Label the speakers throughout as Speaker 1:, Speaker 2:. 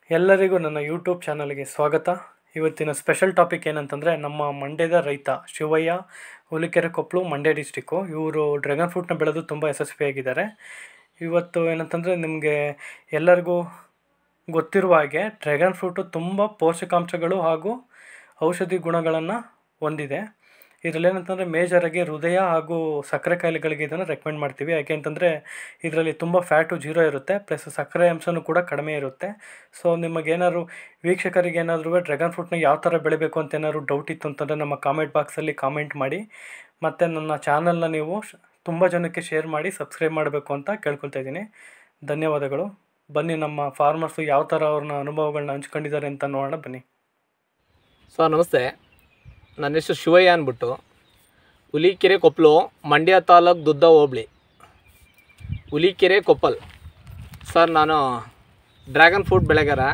Speaker 1: ಎಲ್ಲರಿಗೂ ನನ್ನ ಯೂಟ್ಯೂಬ್ ಚಾನಲ್ಗೆ ಸ್ವಾಗತ ಇವತ್ತಿನ ಸ್ಪೆಷಲ್ ಟಾಪಿಕ್ ಏನಂತಂದರೆ ನಮ್ಮ ಮಂಡ್ಯದ ರೈತ ಶಿವಯ್ಯ ಹುಲಿಕೆರೆ ಕೊಪ್ಪಳು ಮಂಡ್ಯ ಡಿಸ್ಟಿಕ್ಕು ಇವರು ಡ್ರ್ಯಾಗನ್ ಫ್ರೂಟ್ನ ಬೆಳೆದು ತುಂಬ ಯಶಸ್ವಿಯಾಗಿದ್ದಾರೆ ಇವತ್ತು ಏನಂತಂದರೆ ನಿಮಗೆ ಎಲ್ಲರಿಗೂ ಗೊತ್ತಿರುವ ಹಾಗೆ ಡ್ರ್ಯಾಗನ್ ಫ್ರೂಟು ತುಂಬ ಪೋಷಕಾಂಶಗಳು ಹಾಗೂ ಔಷಧಿ ಗುಣಗಳನ್ನು ಹೊಂದಿದೆ ಇದರಲ್ಲಿ ಏನಂತಂದರೆ ಮೇಜರಾಗಿ ಹೃದಯ ಹಾಗೂ ಸಕ್ಕರೆ ಕಾಯಿಲೆಗಳಿಗೆ ಇದನ್ನು ರೆಕಮೆಂಡ್ ಮಾಡ್ತೀವಿ ಯಾಕೆ ಅಂತಂದರೆ ಇದರಲ್ಲಿ ತುಂಬ ಫ್ಯಾಟು ಜೀರೋ ಇರುತ್ತೆ ಪ್ಲಸ್ ಸಕ್ಕರೆ ಅಂಶನೂ ಕೂಡ ಕಡಿಮೆ ಇರುತ್ತೆ ಸೊ ನಿಮಗೇನಾದ್ರು ವೀಕ್ಷಕರಿಗೆ ಏನಾದರೂ ಡ್ರ್ಯಾಗನ್ ಫ್ರೂಟ್ನ ಯಾವ ಥರ ಬೆಳಿಬೇಕು ಅಂತ ಏನಾದ್ರು ಡೌಟ್ ಇತ್ತು ಅಂತಂದರೆ ನಮ್ಮ ಕಾಮೆಂಟ್ ಬಾಕ್ಸಲ್ಲಿ ಕಾಮೆಂಟ್ ಮಾಡಿ ಮತ್ತು ನನ್ನ ಚಾನಲ್ನ ನೀವು ಶ- ತುಂಬ ಜನಕ್ಕೆ ಶೇರ್ ಮಾಡಿ ಸಬ್ಸ್ಕ್ರೈಬ್ ಮಾಡಬೇಕು ಅಂತ ಕೇಳ್ಕೊಳ್ತಾ ಇದ್ದೀನಿ ಧನ್ಯವಾದಗಳು ಬನ್ನಿ ನಮ್ಮ ಫಾರ್ಮರ್ಸು ಯಾವ ಥರ ಅವ್ರನ್ನ ಅನುಭವಗಳನ್ನ ಹಂಚ್ಕೊಂಡಿದ್ದಾರೆ ಅಂತ ನೋಡೋಣ ಬನ್ನಿ
Speaker 2: ಸರ್ ನಮಸ್ತೆ ನನ್ನ ಹೆಸರು ಶಿವಯ್ಯ ಅಂದ್ಬಿಟ್ಟು ಹುಲಿಕೆರೆ ಕೊಪ್ಪಲು ಮಂಡ್ಯ ತಾಲೂಕು ದುದ್ದ ಹೋಬಳಿ ಹುಲಿಕೆರೆ ಕೊಪ್ಪಲ್ ಸರ್ ನಾನು ಡ್ರ್ಯಾಗನ್ ಫ್ರೂಟ್ ಬೆಳೆಗಾರ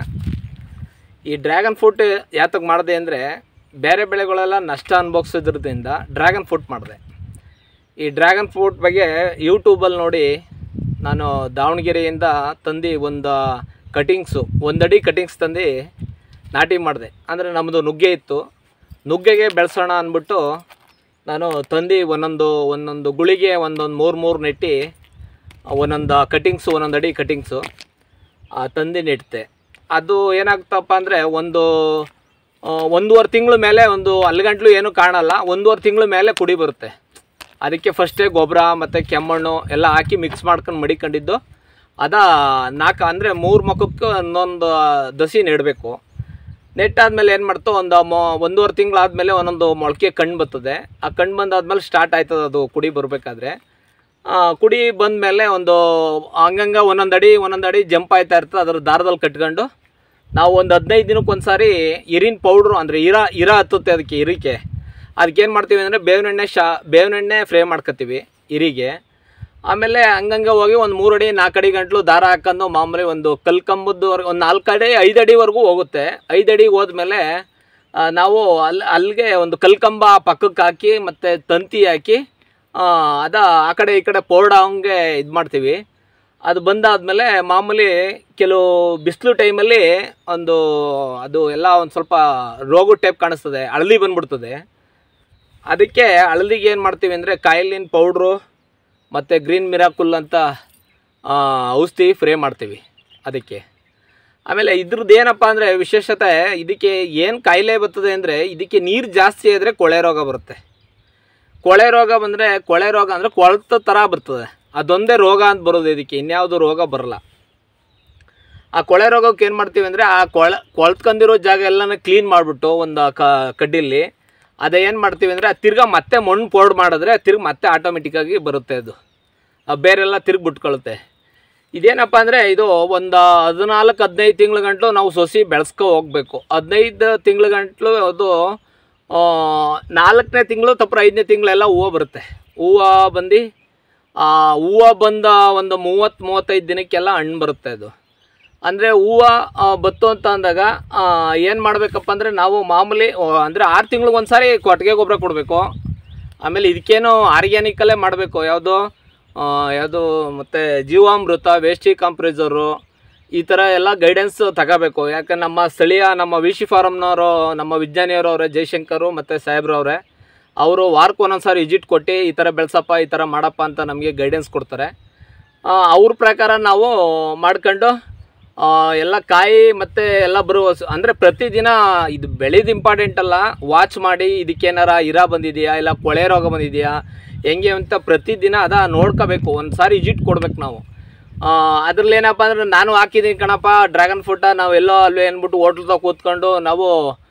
Speaker 2: ಈ ಡ್ರ್ಯಾಗನ್ ಫ್ರೂಟ್ ಯಾತಕ್ಕೆ ಮಾಡಿದೆ ಅಂದರೆ ಬೇರೆ ಬೆಳೆಗಳೆಲ್ಲ ನಷ್ಟ ಅನುಭವಿಸೋದ್ರಿಂದ ಡ್ರ್ಯಾಗನ್ ಫ್ರೂಟ್ ಮಾಡಿದೆ ಈ ಡ್ರ್ಯಾಗನ್ ಫ್ರೂಟ್ ಬಗ್ಗೆ ಯೂಟ್ಯೂಬಲ್ಲಿ ನೋಡಿ ನಾನು ದಾವಣಗೆರೆಯಿಂದ ತಂದು ಒಂದು ಕಟಿಂಗ್ಸು ಒಂದಡಿ ಕಟಿಂಗ್ಸ್ ತಂದು ನಾಟಿ ಮಾಡಿದೆ ಅಂದರೆ ನಮ್ಮದು ನುಗ್ಗೆ ಇತ್ತು ನುಗ್ಗೆಗೆ ಬೆಳೆಸೋಣ ಅಂದ್ಬಿಟ್ಟು ನಾನು ತಂದು ಒಂದೊಂದು ಒಂದೊಂದು ಗುಳಿಗೆ ಒಂದೊಂದು ಮೂರು ಮೂರು ನೆಟ್ಟು ಒಂದೊಂದು ಕಟಿಂಗ್ಸು ಒಂದೊಂದು ಅಡಿ ಕಟಿಂಗ್ಸು ತಂದು ನೆಟ್ಟಿದೆ ಅದು ಏನಾಗ್ತಪ್ಪ ಅಂದರೆ ಒಂದು ಆ, ಒಂದೂವರೆ ತಿಂಗಳ ಮೇಲೆ ಒಂದು ಅಲ್ಲಿಗಂಟ್ಲು ಏನೂ ಕಾಣಲ್ಲ ಒಂದೂವರೆ ತಿಂಗಳ ಮೇಲೆ ಕುಡಿ ಬರುತ್ತೆ ಅದಕ್ಕೆ ಫಸ್ಟೇ ಗೊಬ್ಬರ ಮತ್ತು ಕೆಮ್ಮಣ್ಣು ಎಲ್ಲ ಹಾಕಿ ಮಿಕ್ಸ್ ಮಾಡ್ಕೊಂಡು ಮಡಿಕೊಂಡಿದ್ದು ಅದ ನಾಲ್ಕು ಅಂದರೆ ಮೂರು ಮುಖಕ್ಕೆ ಒಂದೊಂದು ದಸಿ ನೆಡಬೇಕು ನೆಟ್ಟಾದ್ಮೇಲೆ ಏನು ಮಾಡ್ತು ಒಂದು ಮೊ ಒಂದೂವರೆ ತಿಂಗಳಾದಮೇಲೆ ಒಂದೊಂದು ಮೊಳಕೆ ಕಣ್ಣು ಬರ್ತದೆ ಆ ಕಣ್ಣು ಬಂದಾದ್ಮೇಲೆ ಸ್ಟಾರ್ಟ್ ಆಯ್ತದೆ ಅದು ಕುಡಿ ಬರಬೇಕಾದ್ರೆ ಕುಡಿ ಬಂದಮೇಲೆ ಒಂದು ಹಂಗಂಗೆ ಒಂದೊಂದು ಅಡಿ ಒಂದೊಂದು ಅಡಿ ಜಂಪ್ ಆಯ್ತಾ ಇರ್ತದೆ ಅದ್ರ ದಾರದಲ್ಲಿ ಕಟ್ಕೊಂಡು ನಾವು ಒಂದು ಹದಿನೈದು ದಿನಕ್ಕೆ ಒಂದು ಸಾರಿ ಇರಿನ ಪೌಡ್ರು ಅಂದರೆ ಇರ ಇರ ಹತ್ತುತ್ತೆ ಅದಕ್ಕೆ ಇರಿಕೆ ಅದಕ್ಕೆ ಏನು ಮಾಡ್ತೀವಿ ಅಂದರೆ ಬೇವಿನೆಣ್ಣೆ ಶಾ ಬೇವಿನೆಣ್ಣೆ ಫ್ರೈ ಮಾಡ್ಕೊತೀವಿ ಇರಿಗೆ ಆಮೇಲೆ ಹಂಗಂಗೆ ಹೋಗಿ ಒಂದು ಮೂರು ಅಡಿ ನಾಲ್ಕು ಅಡಿ ಗಂಟ್ಲು ದಾರ ಹಾಕೊಂಡು ಮಾಮೂಲಿ ಒಂದು ಕಲ್ ಕಂಬದವರೆಗೆ ಒಂದು ನಾಲ್ಕು ಅಡಿ ಐದು ಅಡಿವರೆಗೂ ಹೋಗುತ್ತೆ ಐದು ಅಡಿ ಹೋದ್ಮೇಲೆ ಆ, ನಾವು ಅಲ್ಲಿ ಅಲ್ಲಿಗೆ ಒಂದು ಕಲ್ಕಂಬ ಪಕ್ಕಕ್ಕೆ ಹಾಕಿ ಮತ್ತು ತಂತಿ ಹಾಕಿ ಆ, ಅದ ಆ ಕಡೆ ಈ ಕಡೆ ಪೌಡ ಹಂಗೆ ಇದು ಮಾಡ್ತೀವಿ ಅದು ಬಂದಾದಮೇಲೆ ಮಾಮೂಲಿ ಕೆಲವು ಬಿಸಿಲು ಟೈಮಲ್ಲಿ ಒಂದು ಅದು ಎಲ್ಲ ಒಂದು ಸ್ವಲ್ಪ ರೋಗದ ಟೈಪ್ ಕಾಣಿಸ್ತದೆ ಹಳದಿ ಬಂದ್ಬಿಡ್ತದೆ ಅದಕ್ಕೆ ಹಳದಿಗೆ ಏನು ಮಾಡ್ತೀವಿ ಅಂದರೆ ಕಾಯಿಲಿನ ಪೌಡ್ರು ಮತ್ತು ಗ್ರೀನ್ ಮಿರಾಕುಲ್ ಅಂತ ಆ, ಔಷಧಿ ಫ್ರೇ ಮಾಡ್ತೀವಿ ಅದಕ್ಕೆ ಆಮೇಲೆ ಇದ್ರದ್ದು ಏನಪ್ಪ ಅಂದರೆ ವಿಶೇಷತೆ ಇದಕ್ಕೆ ಏನು ಕಾಯಿಲೆ ಬರ್ತದೆ ಅಂದರೆ ಇದಕ್ಕೆ ನೀರು ಜಾಸ್ತಿ ಇದ್ದರೆ ಕೊಳೆ ರೋಗ ಬರುತ್ತೆ ಕೊಳೆ ರೋಗ ಬಂದರೆ ಕೊಳೆ ರೋಗ ಅಂದರೆ ಕೊಳ್ತ ಥರ ಬರ್ತದೆ ಅದೊಂದೇ ರೋಗ ಅಂತ ಬರೋದು ಇದಕ್ಕೆ ಇನ್ಯಾವುದು ರೋಗ ಬರಲ್ಲ ಆ ಕೊಳೆ ರೋಗಕ್ಕೆ ಏನು ಮಾಡ್ತೀವಿ ಅಂದರೆ ಆ ಕೊಳ ಕೊಳ್ತ್ಕೊಂಡಿರೋ ಜಾಗ ಎಲ್ಲನ ಕ್ಲೀನ್ ಮಾಡಿಬಿಟ್ಟು ಒಂದು ಕ ಕಡ್ಡಿಲಿ ಅದೇ ಏನು ಮಾಡ್ತೀವಿ ಅಂದರೆ ತಿರ್ಗಾ ಮತ್ತೆ ಮಣ್ಣು ಪೌಡ್ ಮಾಡಿದ್ರೆ ತಿರ್ಗಿ ಮತ್ತೆ ಆಟೋಮೆಟಿಕ್ಕಾಗಿ ಬರುತ್ತೆ ಅದು ಆ ಬೇರೆಲ್ಲ ತಿರ್ಗಿ ಬಿಟ್ಕೊಳ್ಳುತ್ತೆ ಇದೇನಪ್ಪ ಅಂದರೆ ಇದು ಒಂದು ಹದಿನಾಲ್ಕು ಹದಿನೈದು ತಿಂಗಳ ಗಂಟಲು ನಾವು ಸೊಸಿ ಬೆಳೆಸ್ಕೊ ಹೋಗಬೇಕು ಹದಿನೈದು ತಿಂಗಳ ಗಂಟಲು ಅದು ಆ, ನಾಲ್ಕನೇ ತಿಂಗಳು ತಪ್ಪರ ಐದನೇ ತಿಂಗಳೆಲ್ಲ ಹೂವು ಬರುತ್ತೆ ಹೂವು ಬಂದು ಆ ಹೂವು ಬಂದ ಒಂದು ಮೂವತ್ತು ಮೂವತ್ತೈದು ದಿನಕ್ಕೆಲ್ಲ ಹಣ್ಣು ಬರುತ್ತೆ ಅದು ಅಂದರೆ ಹೂವು ಬತ್ತು ಅಂತ ಅಂದಾಗ ಏನು ಮಾಡಬೇಕಪ್ಪ ಅಂದರೆ ನಾವು ಮಾಮೂಲಿ ಅಂದರೆ ಆರು ತಿಂಗ್ಳಿಗೆ ಒಂದು ಸಾರಿ ಕೊಟ್ಟಿಗೆ ಗೊಬ್ಬರ ಕೊಡಬೇಕು ಆಮೇಲೆ ಇದಕ್ಕೇನು ಆರ್ಗ್ಯಾನಿಕಲ್ಲೇ ಮಾಡಬೇಕು ಯಾವುದು ಯಾವುದು ಮತ್ತು ಜೀವಾಮೃತ ವೇಸ್ಟಿ ಕಾಂಪ್ರೈಸರು ಈ ಥರ ಎಲ್ಲ ಗೈಡೆನ್ಸ್ ತಗೋಬೇಕು ಯಾಕೆ ನಮ್ಮ ಸ್ಥಳೀಯ ನಮ್ಮ ವಿ ಸಿ ಫಾರಮ್ನವರು ನಮ್ಮ ವಿಜ್ಞಾನಿಯವರು ಅವರೇ ಜಯಶಂಕರು ಮತ್ತು ಸಾಹೇಬ್ರವ್ರೆ ಅವರು ವಾರಕ್ಕೆ ಒಂದೊಂದು ಸಾರಿ ವಿಸಿಟ್ ಕೊಟ್ಟು ಈ ಥರ ಬೆಳೆಸಪ್ಪ ಈ ಥರ ಮಾಡಪ್ಪ ಅಂತ ನಮಗೆ ಗೈಡೆನ್ಸ್ ಕೊಡ್ತಾರೆ ಆ, ಅವ್ರ ಪ್ರಕಾರ ನಾವು ಮಾಡ್ಕೊಂಡು ಆ, ಎಲ್ಲ ಕಾಯಿ ಮತ್ತು ಎಲ್ಲ ಬರುವ ಅಂದರೆ ಪ್ರತಿದಿನ ಇದು ಬೆಳೆದು ಇಂಪಾರ್ಟೆಂಟ್ ಅಲ್ಲ ವಾಚ್ ಮಾಡಿ ಇದಕ್ಕೇನಾರ ಇರ ಬಂದಿದೆಯಾ ಇಲ್ಲ ಕೊಳೆ ರೋಗ ಬಂದಿದೆಯಾ ಹೆಂಗೆ ಅಂತ ಪ್ರತಿದಿನ ಅದ ನೋಡ್ಕೋಬೇಕು ಒಂದು ಸಾರಿ ವಿಸಿಟ್ ಕೊಡ್ಬೇಕು ನಾವು ಅದ್ರಲ್ಲಿ ಏನಪ್ಪ ಅಂದ್ರೆ ನಾನು ಹಾಕಿದ್ದೀನಿ ಕಣಪ್ಪ ಡ್ರ್ಯಾಗನ್ ಫ್ರೂಟ ನಾವು ಎಲ್ಲೋ ಅಲ್ವೇ ಅಂದ್ಬಿಟ್ಟು ಹೋಟ್ಲ್ದಾಗ ಕೂತ್ಕೊಂಡು ನಾವು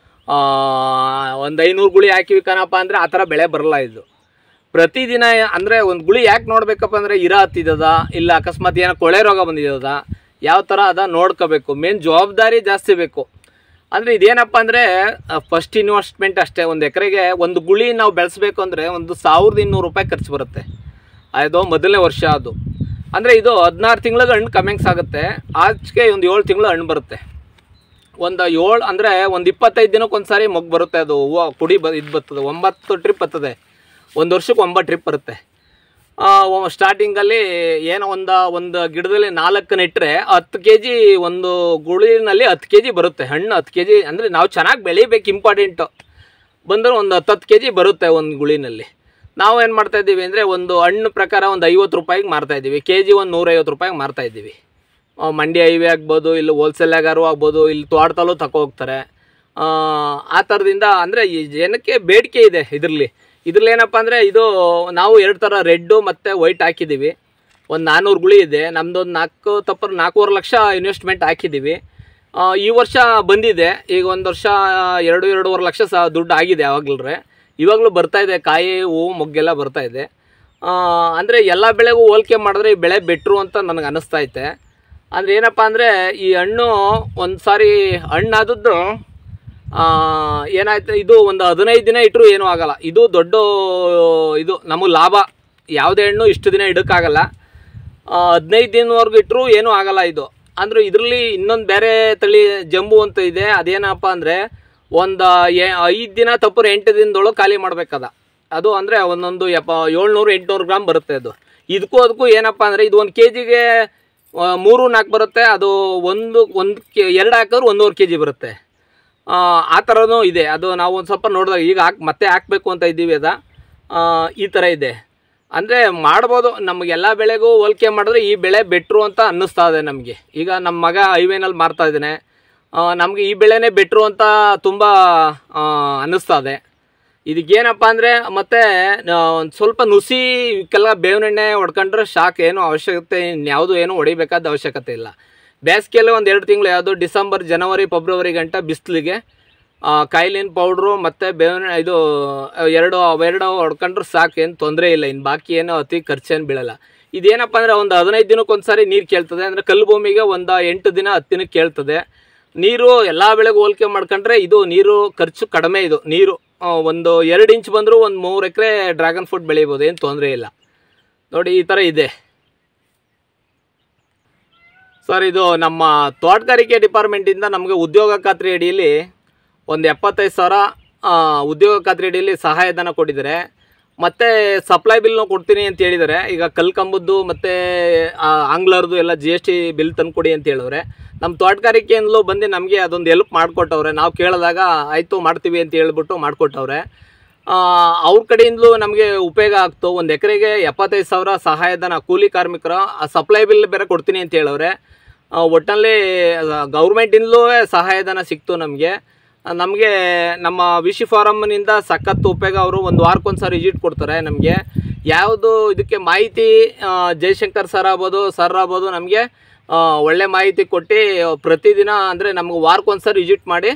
Speaker 2: ಒಂದು ಐನೂರು ಗುಳಿ ಹಾಕಿವಿ ಕಣಪ್ಪ ಅಂದರೆ ಆ ಥರ ಬೆಳೆ ಬರಲ್ಲ ಇದು ಪ್ರತಿದಿನ ಅಂದರೆ ಒಂದು ಗುಳಿ ಯಾಕೆ ನೋಡ್ಬೇಕಪ್ಪ ಅಂದರೆ ಇರ ಹತ್ತಿದದ ಇಲ್ಲ ಅಕಸ್ಮಾತ್ ಏನೋ ಕೊಳೆ ರೋಗ ಬಂದಿದ್ದದ ಯಾವ ಥರ ಅದ ನೋಡ್ಕೋಬೇಕು ಮೇನ್ ಜವಾಬ್ದಾರಿ ಜಾಸ್ತಿ ಬೇಕು ಅಂದರೆ ಇದೇನಪ್ಪ ಅಂದರೆ ಫಸ್ಟ್ ಇನ್ವೆಸ್ಟ್ಮೆಂಟ್ ಅಷ್ಟೇ ಒಂದು ಎಕರೆಗೆ ಒಂದು ಗುಳಿ ನಾವು ಬೆಳೆಸ್ಬೇಕು ಅಂದರೆ ಒಂದು ಸಾವಿರದ ಇನ್ನೂರು ರೂಪಾಯಿ ಖರ್ಚು ಬರುತ್ತೆ ಅದು ಮೊದಲನೇ ವರ್ಷ ಅದು ಅಂದರೆ ಇದು ಹದಿನಾರು ತಿಂಗಳಿಗೆ ಹಣ್ಣು ಕಮೆಂಗ್ಸ್ ಆಗುತ್ತೆ ಆಚೆಗೆ ಒಂದು ಏಳು ತಿಂಗಳು ಹಣ್ಣು ಬರುತ್ತೆ ಒಂದು ಏಳು ಅಂದರೆ ಒಂದು ಇಪ್ಪತ್ತೈದು ದಿನಕ್ಕೆ ಒಂದು ಸಾರಿ ಮೊಗ್ಗು ಬರುತ್ತೆ ಅದು ಹೂವು ಕುಡಿ ಬ ಇದು ಬರ್ತದೆ ಒಂಬತ್ತು ಟ್ರಿಪ್ ಬರ್ತದೆ ಒಂದು ವರ್ಷಕ್ಕೆ ಒಂಬತ್ತು ಟ್ರಿಪ್ ಬರುತ್ತೆ ಸ್ಟಾರ್ಟಿಂಗಲ್ಲಿ ಏನೋ ಒಂದು ಒಂದು ಗಿಡದಲ್ಲಿ ನಾಲ್ಕು ನೆಟ್ಟರೆ ಹತ್ತು ಕೆ ಜಿ ಒಂದು ಗುಳಿನಲ್ಲಿ ಹತ್ತು ಕೆ ಜಿ ಬರುತ್ತೆ ಹಣ್ಣು ಹತ್ತು ಕೆ ಜಿ ಅಂದರೆ ನಾವು ಚೆನ್ನಾಗಿ ಬೆಳಿಬೇಕು ಇಂಪಾರ್ಟೆಂಟು ಬಂದರೆ ಒಂದು ಹತ್ತು ಹತ್ತು ಕೆ ಜಿ ಬರುತ್ತೆ ಒಂದು ಗುಳಿನಲ್ಲಿ ನಾವು ಏನು ಮಾಡ್ತಾ ಇದ್ದೀವಿ ಅಂದರೆ ಒಂದು ಹಣ್ಣು ಪ್ರಕಾರ ಒಂದು ಐವತ್ತು ರೂಪಾಯಿಗೆ ಮಾರ್ತಾ ಇದ್ದೀವಿ ಕೆ ಜಿ ಒಂದು ನೂರೈವತ್ತು ರೂಪಾಯಿಗೆ ಮಾರ್ತಾ ಇದ್ದೀವಿ ಆ, ಮಂಡ್ಯ ಹೈವೇ ಆಗ್ಬೋದು ಇಲ್ಲಿ ಹೋಲ್ಸೇಲಾಗಾರು ಆಗ್ಬೋದು ಇಲ್ಲಿ ತೋಟದಲ್ಲೂ ತಗೋ ಹೋಗ್ತಾರೆ ಆ, ಆ ಥರದಿಂದ ಅಂದರೆ ಈ ಜನಕ್ಕೆ ಬೇಡಿಕೆ ಇದೆ ಇದರಲ್ಲಿ ಇದ್ರಲ್ಲಿ ಏನಪ್ಪ ಅಂದರೆ ಇದು ನಾವು ಎರಡು ಥರ ರೆಡ್ಡು ಮತ್ತು ವೈಟ್ ಹಾಕಿದ್ದೀವಿ ಒಂದು ನಾನ್ನೂರು ಗುಳಿ ಇದೆ ನಮ್ಮದೊಂದು ನಾಲ್ಕು ತಪ್ಪರು ನಾಲ್ಕೂವರೆ ಲಕ್ಷ ಇನ್ವೆಸ್ಟ್ಮೆಂಟ್ ಹಾಕಿದ್ದೀವಿ ಆ, ಈ ವರ್ಷ ಬಂದಿದೆ ಈಗ ಒಂದು ವರ್ಷ ಎರಡು ಎರಡೂವರೆ ಲಕ್ಷ ಸಹ ದುಡ್ಡು ಆಗಿದೆ ಯಾವಾಗಲೇ ಇವಾಗಲೂ ಬರ್ತಾ ಇದೆ ಕಾಯಿ ಹೂವು ಮೊಗ್ಗೆಲ್ಲ ಬರ್ತಾ ಇದೆ ಅಂದರೆ ಎಲ್ಲ ಬೆಳೆಗೂ ಹೋಲಿಕೆ ಮಾಡಿದ್ರೆ ಈ ಬೆಳೆ ಬೆಟ್ರು ಅಂತ ನನಗೆ ಅನ್ನಿಸ್ತಾ ಐತೆ ಅಂದರೆ ಏನಪ್ಪ ಅಂದರೆ ಈ ಹಣ್ಣು ಒಂದು ಸಾರಿ ಹಣ್ಣಾದದ್ದು ಏನಾಯ್ತು ಇದು ಒಂದು ಹದಿನೈದು ದಿನ ಇಟ್ಟರು ಏನೂ ಆಗಲ್ಲ ಇದು ದೊಡ್ಡ ಇದು ನಮಗೆ ಲಾಭ ಯಾವುದೇ ಹಣ್ಣು ಇಷ್ಟು ದಿನ ಇಡೋಕ್ಕಾಗಲ್ಲ ಹದಿನೈದು ದಿನವರೆಗೂ ಇಟ್ಟರು ಏನೂ ಆಗಲ್ಲ ಇದು ಅಂದ್ರೆ ಇದರಲ್ಲಿ ಇನ್ನೊಂದು ಬೇರೆ ತಳಿ ಜಂಬು ಅಂತ ಇದೆ ಅದೇನಪ್ಪ ಅಂದರೆ ಒಂದು ಐದು ದಿನ ತಪ್ಪರು ಎಂಟು ದಿನದೊಳಗೆ ಖಾಲಿ ಮಾಡಬೇಕದ ಅದು ಅಂದರೆ ಒಂದೊಂದು ಎಪ್ಪ ಏಳ್ನೂರು ಎಂಟುನೂರು ಗ್ರಾಮ್ ಬರುತ್ತೆ ಅದು ಇದಕ್ಕೂ ಅದಕ್ಕೂ ಏನಪ್ಪ ಅಂದರೆ ಇದು ಒಂದು ಕೆ ಜಿಗೆ ಮೂರು ನಾಲ್ಕು ಬರುತ್ತೆ ಅದು ಒಂದು ಒಂದು ಕೆ ಎರಡು ಹಾಕಿದ್ರೆ ಒಂದೂವರೆ ಕೆ ಜಿ ಬರುತ್ತೆ ಆ, ಆ ಥರನೂ ಇದೆ ಅದು ನಾವು ಒಂದು ಸ್ವಲ್ಪ ನೋಡಿದಾಗ ಈಗ ಹಾಕಿ ಮತ್ತೆ ಹಾಕಬೇಕು ಅಂತ ಇದ್ದೀವಿ ಅದ ಆ, ಈ ಥರ ಇದೆ ಅಂದರೆ ಮಾಡ್ಬೋದು ನಮಗೆಲ್ಲ ಬೆಳೆಗೂ ಹೋಲಿಕೆ ಮಾಡಿದ್ರೆ ಈ ಬೆಳೆ ಬೆಟ್ರು ಅಂತ ಅನ್ನಿಸ್ತಾ ಇದೆ ನಮಗೆ ಈಗ ನಮ್ಮ ಮಗ ಹೈವೇನಲ್ಲಿ ಮಾರ್ತಾ ಇದ್ದಾನೆ ನಮಗೆ ಈ ಬೆಳೆನೇ ಬೆಟ್ರು ಅಂತ ತುಂಬ ಅನ್ನಿಸ್ತಾ ಇದೆ ಇದಕ್ಕೇನಪ್ಪ ಅಂದರೆ ಮತ್ತೆ ಒಂದು ಸ್ವಲ್ಪ ನುಸಿ ಇವಕ್ಕೆಲ್ಲ ಬೇವಿನೆಣ್ಣೆ ಹೊಡ್ಕೊಂಡ್ರೆ ಶಾಕ್ ಏನೂ ಅವಶ್ಯಕತೆ ಇನ್ಯಾವುದು ಏನೂ ಹೊಡಿಬೇಕಾದ ಅವಶ್ಯಕತೆ ಇಲ್ಲ ಬೇಸಿಗೆಯಲ್ಲಿ ಒಂದು ಎರಡು ತಿಂಗಳು ಯಾವುದು ಡಿಸೆಂಬರ್ ಜನವರಿ ಫೆಬ್ರವರಿ ಗಂಟ ಬಿಸಿಲಿಗೆ ಕಾಯಿಲಿನ ಪೌಡ್ರು ಮತ್ತು ಬೇವಿನ ಇದು ಎರಡು ಅವೆರಡು ಹೊಡ್ಕೊಂಡ್ರೆ ಸಾಕು ಏನು ತೊಂದರೆ ಇಲ್ಲ ಇನ್ನು ಬಾಕಿ ಏನು ಅತಿ ಖರ್ಚೇನು ಬೀಳಲ್ಲ ಇದೇನಪ್ಪ ಅಂದರೆ ಒಂದು ಹದಿನೈದು ದಿನಕ್ಕೆ ಒಂದು ಸಾರಿ ನೀರು ಕೇಳ್ತದೆ ಅಂದರೆ ಕಲ್ಲು ಭೂಮಿಗೆ ಒಂದು ಎಂಟು ದಿನ ಹತ್ತು ದಿನಕ್ಕೆ ಕೇಳ್ತದೆ ನೀರು ಎಲ್ಲ ಬೆಳೆಗೂ ಹೋಲಿಕೆ ಮಾಡ್ಕೊಂಡ್ರೆ ಇದು ನೀರು ಖರ್ಚು ಕಡಿಮೆ ಇದು ನೀರು ಆ, ಒಂದು ಎರಡು ಇಂಚ್ ಬಂದರೂ ಒಂದು ಮೂರು ಎಕರೆ ಡ್ರ್ಯಾಗನ್ ಫ್ರೂಟ್ ಬೆಳಿಬೋದು ಏನು ತೊಂದರೆ ಇಲ್ಲ ನೋಡಿ ಈ ಥರ ಇದೆ ಸರ್ ಇದು ನಮ್ಮ ತೋಟಗಾರಿಕೆ ಡಿಪಾರ್ಟ್ಮೆಂಟಿಂದ ನಮಗೆ ಉದ್ಯೋಗ ಖಾತ್ರಿ ಅಡಿಯಲ್ಲಿ ಒಂದು ಎಪ್ಪತ್ತೈದು ಸಾವಿರ ಆ, ಉದ್ಯೋಗ ಖಾತ್ರಿ ಅಡಿಯಲ್ಲಿ ಸಹಾಯಧನ ಕೊಟ್ಟಿದ್ದಾರೆ ಮತ್ತು ಸಪ್ಲೈ ಬಿಲ್ನು ಕೊಡ್ತೀನಿ ಅಂತ ಹೇಳಿದ್ದಾರೆ ಈಗ ಕಲ್ಕಂಬದ್ದು ಮತ್ತು ಆಂಗ್ಲರ್ದು ಎಲ್ಲ ಜಿ ಎಸ್ ಟಿ ಬಿಲ್ ತಂದುಕೊಡಿ ಅಂತ ಹೇಳಿದ್ರೆ ನಮ್ಮ ತೋಟಗಾರಿಕೆಯಿಂದಲೂ ಬಂದು ನಮಗೆ ಅದೊಂದು ಹೆಲ್ಪ್ ಮಾಡಿಕೊಟ್ಟವ್ರೆ ನಾವು ಕೇಳಿದಾಗ ಆಯಿತು ಮಾಡ್ತೀವಿ ಅಂತ ಹೇಳ್ಬಿಟ್ಟು ಮಾಡಿಕೊಟ್ಟವ್ರೆ ಅವ್ರ ಕಡೆಯಿಂದಲೂ ನಮಗೆ ಉಪಯೋಗ ಆಗ್ತು ಒಂದು ಎಕರೆಗೆ ಎಪ್ಪತ್ತೈದು ಸಾವಿರ ಸಹಾಯಧನ ಕೂಲಿ ಕಾರ್ಮಿಕರ ಸಪ್ಲೈ ಬಿಲ್ ಬೇರೆ ಕೊಡ್ತೀನಿ ಅಂತ ಹೇಳವ್ರೆ ಆ, ಒಟ್ಟಿನಲ್ಲಿ ಗೌರ್ಮೆಂಟಿಂದಲೂ ಸಹಾಯಧನ ಸಿಕ್ತು ನಮಗೆ ನಮಗೆ ನಮ್ಮ ವಿಶಿ ಫಾರಮ್ನಿಂದ ಸಖತ್ ಉಪಯೋಗ ಅವರು ಒಂದು ವಾರಕ್ಕೊಂದು ಸಾರಿ ವಿಸಿಟ್ ಕೊಡ್ತಾರೆ ನಮಗೆ ಯಾವುದು ಇದಕ್ಕೆ ಮಾಹಿತಿ ಆ, ಜಯಶಂಕರ್ ಸರ್ ಆಗ್ಬೋದು ಸರ್ ಆಗ್ಬೋದು ನಮಗೆ ಒಳ್ಳೆ ಮಾಹಿತಿ ಕೊಟ್ಟು ಪ್ರತಿದಿನ ಅಂದರೆ ನಮ್ಗೆ ವಾರಕ್ಕೊಂದು ಸಾರಿ ವಿಸಿಟ್ ಮಾಡಿ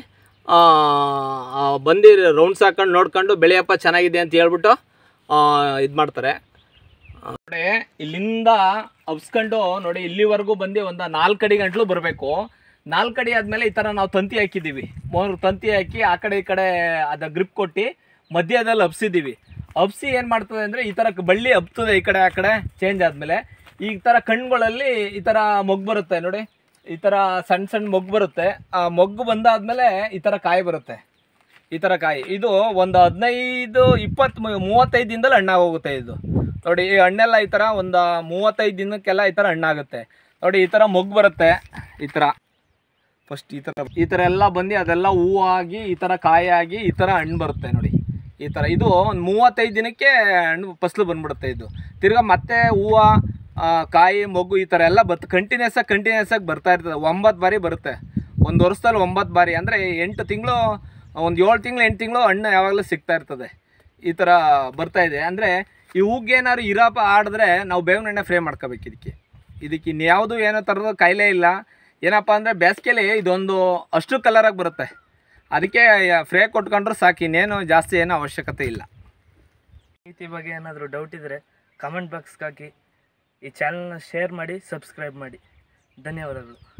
Speaker 2: ಬಂದು ರೌಂಡ್ಸ್ ಹಾಕೊಂಡು ನೋಡ್ಕೊಂಡು ಬೆಳೆಯಪ್ಪ ಚೆನ್ನಾಗಿದೆ ಅಂತ ಹೇಳ್ಬಿಟ್ಟು ಇದು ಮಾಡ್ತಾರೆ ನೋಡಿ ಇಲ್ಲಿಂದ ಹಬ್ಸ್ಕೊಂಡು ನೋಡಿ ಇಲ್ಲಿವರೆಗೂ ಬಂದು ಒಂದು ನಾಲ್ಕು ಅಡಿ ಗಂಟ್ಲು ಬರಬೇಕು ನಾಲ್ಕು ಅಡಿ ಆದಮೇಲೆ ಈ ಥರ ನಾವು ತಂತಿ ಹಾಕಿದ್ದೀವಿ ಮೂರು ತಂತಿ ಹಾಕಿ ಆ ಕಡೆ ಈ ಕಡೆ ಅದ ಗ್ರಿಪ್ ಕೊಟ್ಟು ಮಧ್ಯದಲ್ಲಿ ಹಬ್ಸಿದ್ದೀವಿ ಹಬ್ಸಿ ಏನು ಮಾಡ್ತದೆ ಅಂದರೆ ಈ ಥರ ಬಳ್ಳಿ ಹಬ್ತದೆ ಈ ಕಡೆ ಆ ಕಡೆ ಚೇಂಜ್ ಆದಮೇಲೆ ಈ ಥರ ಕಣ್ಗಳಲ್ಲಿ ಈ ಥರ ಮೊಗ್ಗು ಬರುತ್ತೆ ನೋಡಿ ಈ ಥರ ಸಣ್ಣ ಸಣ್ಣ ಮೊಗ್ಗು ಬರುತ್ತೆ ಆ ಮೊಗ್ಗು ಬಂದಾದ್ಮೇಲೆ ಈ ಥರ ಕಾಯಿ ಬರುತ್ತೆ ಈ ಥರ ಕಾಯಿ ಇದು ಒಂದು ಹದಿನೈದು ಇಪ್ಪತ್ತು ಮೂವತ್ತೈದು ದಿನದಲ್ಲಿ ಹಣ್ಣಾಗೋಗುತ್ತೆ ಇದು ನೋಡಿ ಈ ಹಣ್ಣೆಲ್ಲ ಈ ಥರ ಒಂದು ಮೂವತ್ತೈದು ದಿನಕ್ಕೆಲ್ಲ ಈ ಥರ ಹಣ್ಣಾಗುತ್ತೆ ನೋಡಿ ಈ ಥರ ಮೊಗ್ಗು ಬರುತ್ತೆ ಈ ಥರ ಫಸ್ಟ್ ಈ ಥರ ಈ ಥರ ಎಲ್ಲ ಬಂದು ಅದೆಲ್ಲ ಹೂವಾಗಿ ಈ ಥರ ಕಾಯಿ ಆಗಿ ಈ ಥರ ಹಣ್ಣು ಬರುತ್ತೆ ನೋಡಿ ಈ ಥರ ಇದು ಒಂದು ಮೂವತ್ತೈದು ದಿನಕ್ಕೆ ಹಣ್ಣು ಫಸಲು ಬಂದ್ಬಿಡುತ್ತೆ ಇದು ತಿರ್ಗಾ ಮತ್ತೆ ಹೂವು ಆ, ಕಾಯಿ ಮೊಗ್ಗು ಈ ಥರ ಎಲ್ಲ ಬತ್ ಕಂಟಿನ್ಯೂಸ್ ಆಗಿ ಕಂಟಿನ್ಯೂಸ್ ಆಗಿ ಬರ್ತಾ ಇರ್ತದೆ ಒಂಬತ್ತು ಬಾರಿ ಬರುತ್ತೆ ಒಂದು ವರ್ಷದಲ್ಲಿ ಒಂಬತ್ತು ಬಾರಿ ಅಂದರೆ ಎಂಟು ತಿಂಗಳು ಒಂದು ಏಳು ತಿಂಗಳು ಎಂಟು ತಿಂಗಳು ಹಣ್ಣು ಯಾವಾಗಲೂ ಸಿಗ್ತಾ ಇರ್ತದೆ ಈ ಥರ ಬರ್ತಾ ಇದೆ ಅಂದರೆ ಈ ಹೂಗೆ ಏನಾದ್ರು ಇರಾಪ ಆಡಿದ್ರೆ ನಾವು ಬೇವಿನ ಎಣ್ಣೆ ಫ್ರೈ ಮಾಡ್ಕೋಬೇಕು ಇದಕ್ಕೆ ಇದಕ್ಕೆ ಇನ್ಯಾವುದು ಏನೋ ಥರದ ಕಾಯಿಲೆ ಇಲ್ಲ ಏನಪ್ಪ ಅಂದರೆ ಬೇಸಿಗೆಲಿ ಇದೊಂದು ಅಷ್ಟು ಕಲರಾಗಿ ಬರುತ್ತೆ ಅದಕ್ಕೆ ಫ್ರೈ ಕೊಟ್ಕೊಂಡ್ರೆ ಸಾಕು ಇನ್ನೇನು ಜಾಸ್ತಿ ಏನೋ ಅವಶ್ಯಕತೆ ಇಲ್ಲ
Speaker 1: ಮಾಹಿತಿ ಬಗ್ಗೆ ಏನಾದರೂ ಡೌಟ್ ಇದ್ದರೆ ಕಮೆಂಟ್ ಬಾಕ್ಸ್ಗೆ ಹಾಕಿ ಈ ಚಾನಲ್ನ ಶೇರ್ ಮಾಡಿ ಸಬ್ಸ್ಕ್ರೈಬ್ ಮಾಡಿ ಧನ್ಯವಾದಗಳು